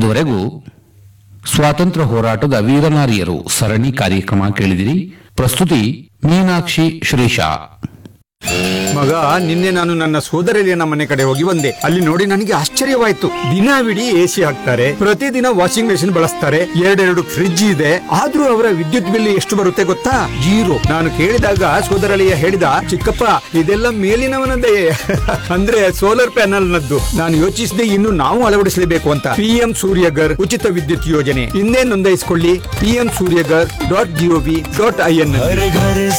ಇದುವರೆಗೂ ಸ್ವಾತಂತ್ರ್ಯ ಹೋರಾಟದ ವೀರನಾರಿಯರು ಸರಣಿ ಕಾರ್ಯಕ್ರಮ ಕೇಳಿದಿರಿ ಪ್ರಸ್ತುತಿ ಮೀನಾಕ್ಷಿ ಶ್ರೀಶಾ ಮಗ ನಿನ್ನೆ ನಾನು ನನ್ನ ಸೋದರಲಿಯ ಮನೆ ಕಡೆ ಹೋಗಿ ಬಂದೆ ಅಲ್ಲಿ ನೋಡಿ ನನಗೆ ಆಶ್ಚರ್ಯವಾಯ್ತು ದಿನವಿಡೀ ಎಸಿ ಹಾಕ್ತಾರೆ ಪ್ರತಿದಿನ ವಾಷಿಂಗ್ ಮೆಷಿನ್ ಬಳಸ್ತಾರೆ ಎರಡೆರಡು ಫ್ರಿಡ್ಜ್ ಇದೆ ಆದ್ರೂ ಅವರ ವಿದ್ಯುತ್ ಬಿಲ್ ಎಷ್ಟು ಬರುತ್ತೆ ಗೊತ್ತಾ ಜೀರೋ ನಾನು ಕೇಳಿದಾಗ ಸೋದರಳಿಯ ಹೇಳಿದ ಚಿಕ್ಕಪ್ಪ ಇದೆಲ್ಲ ಮೇಲಿನವನದೇ ಅಂದ್ರೆ ಸೋಲಾರ್ ಪ್ಯಾನಲ್ ನದ್ದು ನಾನು ಯೋಚಿಸಿದೆ ಇನ್ನು ನಾವು ಅಳವಡಿಸಲೇಬೇಕು ಅಂತ ಪಿಎಂ ಸೂರ್ಯಗರ್ ಉಚಿತ ವಿದ್ಯುತ್ ಯೋಜನೆ ಇನ್ನೇ ನೋಂದಾಯಿಸಿಕೊಳ್ಳಿ PM Suryaghar dot G O V dot I N